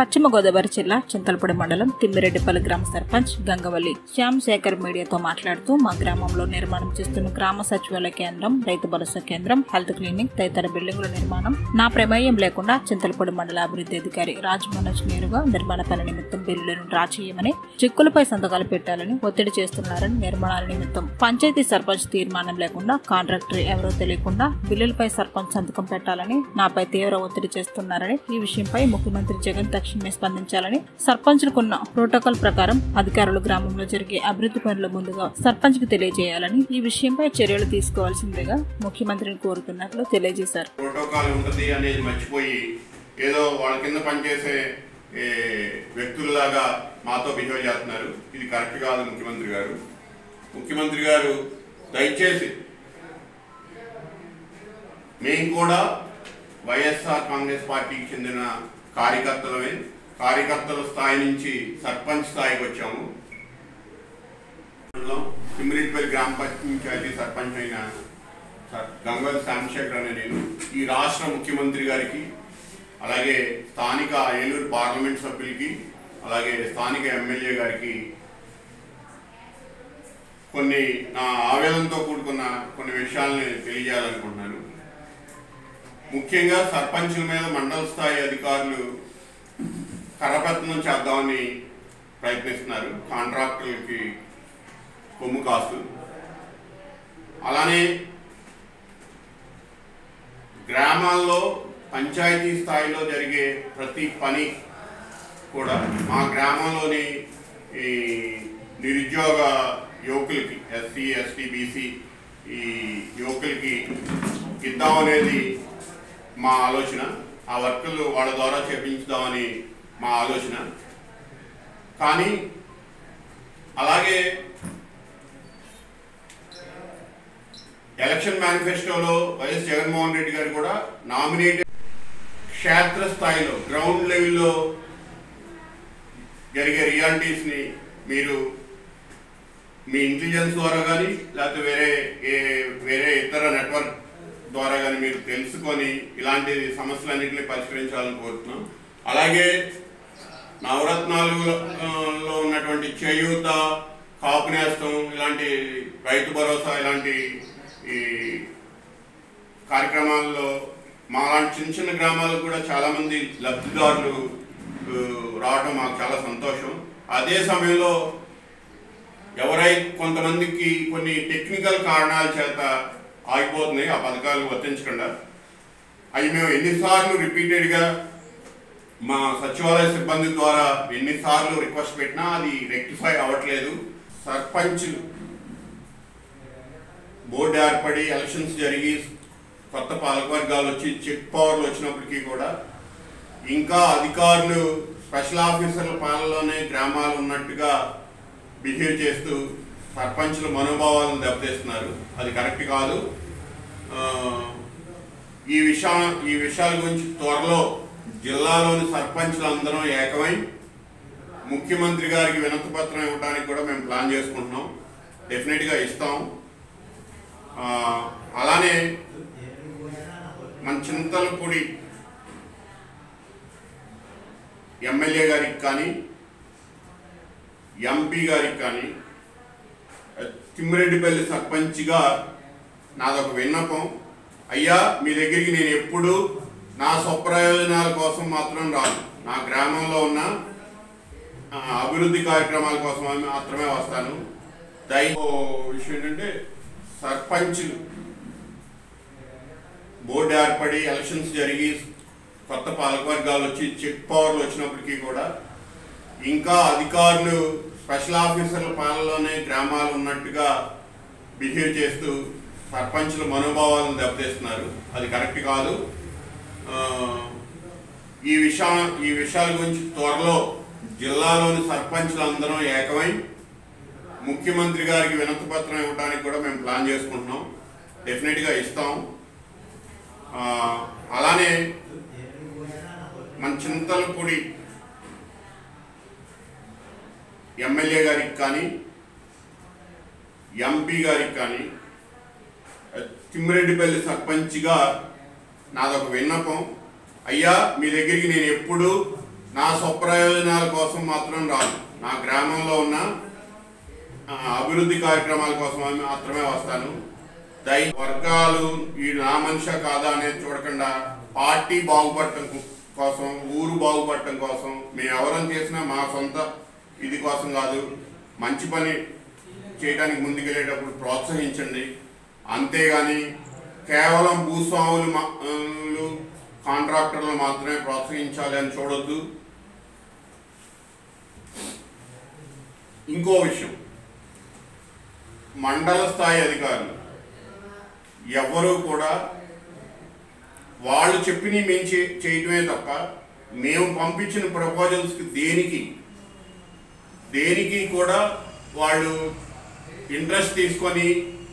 పశ్చిమ గోదావరి జిల్లా చింతలపూడి మండలం తిమ్మిరెడ్డిపల్లి గ్రామ సర్పంచ్ గంగవల్లి శ్యామ్ శేఖర్ మీడియాతో మాట్లాడుతూ మా గ్రామంలో నిర్మాణం చేస్తున్న గ్రామ సచివాలయ కేంద్రం రైతు భరోసా కేంద్రం హెల్త్ క్లినిక్ తదితర బిల్డింగుల నిర్మాణం నా ప్రమేయం లేకుండా చింతలపూడి మండల అభివృద్ధి అధికారి రాజ్ మనోజ్ నేరుగా నిర్మాణ పని నిమిత్తం బిల్లులను డ్రా చేయమని చెక్కులపై సంతకాలు పెట్టాలని ఒత్తిడి చేస్తున్నారని నిర్మాణాల నిమిత్తం పంచాయతీ సర్పంచ్ తీర్మానం లేకుండా కాంట్రాక్టర్ ఎవరో తెలియకుండా బిల్లులపై సర్పంచ్ సంతకం పెట్టాలని నాపై తీవ్ర ఒత్తిడి చేస్తున్నారని ఈ విషయంపై ముఖ్యమంత్రి జగన్ తక్షణమే స్పందించాలని సర్పంచ్లకున్న ప్రోటోకాల్ ప్రకారం అధికారులు గ్రామంలో జరిగే అభివృద్ధి పనుల ముందుగా సర్పంచ్ కు తెలియజేయాలని ఈ విషయంపై చర్యలు తీసుకోవాల్సిందిగా ముఖ్యమంత్రిని కోరుతున్నట్లు తెలియజేశారు ప్రోటోకాల్ ఉంటుంది అనేది మర్చిపోయి ఏదో వాళ్ళ కింద పనిచేసే ఏ, వ్యక్తుల్లాగా మాతో బిహేవ్ చేస్తున్నారు ఇది కరెక్ట్ కాదు ముఖ్యమంత్రి గారు ముఖ్యమంత్రి గారు దయచేసి మేము కూడా వైఎస్ఆర్ కాంగ్రెస్ పార్టీకి చెందిన కార్యకర్తలమే కార్యకర్తల స్థాయి నుంచి సర్పంచ్ స్థాయికి వచ్చాము తిమ్మిరెడ్డిపల్లి గ్రామ పంచాయతీ సర్పంచ్ అయిన సార్ గంగల్ శాంశేఖర్ అనే నేను ఈ రాష్ట్ర ముఖ్యమంత్రి గారికి అలాగే స్థానిక ఏలూరు పార్లమెంట్ సభ్యులకి అలాగే స్థానిక ఎమ్మెల్యే గారికి కొన్ని నా ఆవేదనతో కూడుకున్న కొన్ని విషయాలని తెలియజేయాలనుకుంటున్నాను ముఖ్యంగా సర్పంచుల మీద మండల స్థాయి అధికారులు కరపత్నం చేద్దామని ప్రయత్నిస్తున్నారు కాంట్రాక్టర్లకి కొమ్ము కాస్తూ అలానే గ్రామాల్లో పంచాయతీ స్థాయిలో జరిగే ప్రతి పని కూడా మా గ్రామంలోని ఈ నిరుద్యోగ యువకులకి ఎస్సీ ఎస్టీ బీసీ ఈ యువకులకి ఇద్దామనేది మా ఆలోచన ఆ వర్కులు వాళ్ళ ద్వారా చేపించుదామని మా ఆలోచన కానీ అలాగే ఎలక్షన్ మేనిఫెస్టోలో వైఎస్ జగన్మోహన్ రెడ్డి గారు కూడా నామినేటెడ్ క్షేత్ర స్థాయిలో గ్రౌండ్ లెవెల్లో జరిగే రియాలిటీస్ని మీరు మీ ఇంటెలిజెన్స్ ద్వారా కానీ లేకపోతే వేరే ఏ వేరే ఇతర నెట్వర్క్ ద్వారా కానీ మీరు తెలుసుకొని ఇలాంటి సమస్యలన్నింటినీ పరిష్కరించాలని కోరుతున్నాం అలాగే నవరత్నాలులో ఆ, లో ఉన్నటువంటి చేయూత కాపు నేస్తం ఇలాంటి రైతు భరోసా ఇలాంటి ఈ కార్యక్రమాల్లో మా లాంటి చిన్న చిన్న గ్రామాలకు కూడా చాలా మంది లబ్ధిదారులు ఆ, రావడం మాకు చాలా సంతోషం అదే సమయంలో ఎవరై కొంతమందికి కొన్ని టెక్నికల్ కారణాల చేత ఆగిపోతున్నాయి ఆ పథకాలు వర్తించకుండా అవి మేము ఎన్నిసార్లు రిపీటెడ్గా మా సచివాలయ సిబ్బంది ద్వారా ఎన్నిసార్లు రిక్వెస్ట్ పెట్టినా అది రెక్టిఫై అవ్వట్లేదు సర్పంచ్లు బోర్డు ఏర్పడి ఎలక్షన్స్ జరిగి కొత్త పాలకవర్గాలు వచ్చి చెక్ పవర్లు వచ్చినప్పటికీ కూడా ఇంకా అధికారులు స్పెషల్ ఆఫీసర్ల పాలనలోనే గ్రామాలు ఉన్నట్టుగా బిహేవ్ చేస్తూ సర్పంచుల మనోభావాలను దెబ్బతీస్తున్నారు అది కరెక్ట్ కాదు ఆ, ఈ విషయం ఈ విషయాల గురించి త్వరలో జిల్లాలోని సర్పంచులందరం ఏకమై ముఖ్యమంత్రి గారికి వినతి పత్రం ఇవ్వడానికి కూడా మేము ప్లాన్ చేసుకుంటున్నాం డెఫినెట్గా ఇస్తాం ఆ, అలానే మన చింతలపూడి ఎమ్మెల్యే గారికి కానీ ఎంపీ గారికి కానీ తిమ్మిరెడ్డిపల్లి సర్పంచ్గా నాదొక విన్నపం అయ్యా మీ దగ్గరికి నేను ఎప్పుడు నా స్వప్రయోజనాల కోసం మాత్రం రాను నా గ్రామంలో ఉన్న ఆ, అభివృద్ధి కార్యక్రమాల కోసం మాత్రమే వస్తాను దయ విషయం ఏంటంటే సర్పంచులు బోర్డు ఏర్పడి ఎలక్షన్స్ జరిగి కొత్త పాలకవర్గాలు వచ్చి చెక్ పవర్లు వచ్చినప్పటికీ కూడా ఇంకా అధికారులు స్పెషల్ ఆఫీసర్ల పాలనలోనే గ్రామాలు ఉన్నట్టుగా బిహేవ్ చేస్తూ సర్పంచుల మనోభావాలను దెబ్బతీస్తున్నారు అది కరెక్ట్ కాదు ఆ, ఈ విషయం ఈ విషయాల గురించి త్వరలో జిల్లాలోని సర్పంచులందరం ఏకమై ముఖ్యమంత్రి గారికి వినతి పత్రం ఇవ్వడానికి కూడా మేము ప్లాన్ చేసుకుంటున్నాం డెఫినెట్గా ఇస్తాం ఆ, అలానే మన చింతలపూడి ఎమ్మెల్యే గారికి కానీ ఎంపీ గారికి కానీ తిమ్మిరెడ్డిపల్లి సర్పంచ్గా నాదొక విన్నపం అయ్యా మీ దగ్గరికి నేను ఎప్పుడు నా స్వప్రయోజనాల కోసం మాత్రం రాదు నా గ్రామంలో ఉన్న ఆ, అభివృద్ధి కార్యక్రమాల కోసం మాత్రమే వస్తాను దై వర్గాలు ఈ నా మనిషా కాదా అనేది చూడకుండా పార్టీ బాగుపడటం కోసం ఊరు బాగుపడటం కోసం మేము ఎవరం చేసినా మా సొంత ఇది కోసం కాదు మంచి పని చేయడానికి ముందుకెళ్ళేటప్పుడు ప్రోత్సహించండి అంతేగాని కేవలం భూస్వాములు మా- ఆ, లు, కాంట్రాక్టర్లు మాత్రమే ప్రోత్సహించాలి అని చూడొద్దు ఇంకో విషయం మండల స్థాయి అధికారులు ఎవరు కూడా వాళ్ళు చెప్పిన మేము చే- చేయటమే తప్ప మేము పంపించిన ప్రపోజల్స్కి దేనికి దేనికి కూడా వాళ్ళు ఇంట్రెస్ట్ తీసుకొని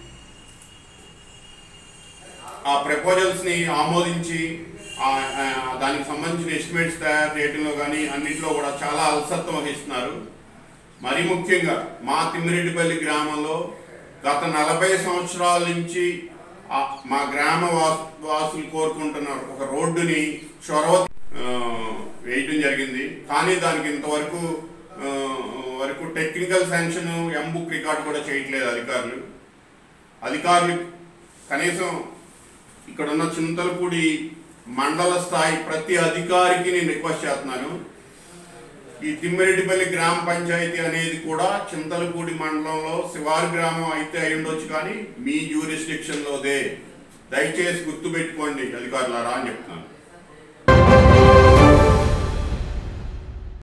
ఆ ప్రపోజల్స్ని ఆమోదించి ఆ- ఆ దానికి సంబంధించిన ఎస్టిమేట్స్ తయారు చేయడంలో కానీ అన్నింటిలో కూడా చాలా అలసత్వం వహిస్తున్నారు మరి ముఖ్యంగా మా తిమ్మిరెడ్డిపల్లి గ్రామంలో గత నలభై సంవత్సరాల నుంచి ఆ మా గ్రామ వాస్ వాసులు కోరుకుంటున్న ఒక రోడ్డుని చొరవ ఆ, వేయటం జరిగింది కానీ దానికి ఇంతవరకు ఆ, వరకు టెక్నికల్ శాంక్షన్ ఎంబుక్ రికార్డ్ కూడా చేయట్లేదు అధికారులు అధికారులు కనీసం ఇక్కడ ఉన్న చింతలపూడి మండల స్థాయి ప్రతి అధికారికి నేను రిక్వెస్ట్ చేస్తున్నాను ఈ తిమ్మిరెడ్డిపల్లి గ్రామ పంచాయతీ అనేది కూడా చింతలపూడి మండలంలో శివారు గ్రామం అయితే అయి ఉండొచ్చు కానీ మీ జ్యూరిస్డిక్షన్లోదే దయచేసి గుర్తుపెట్టుకోండి అధికారులారా అని చెప్తున్నాను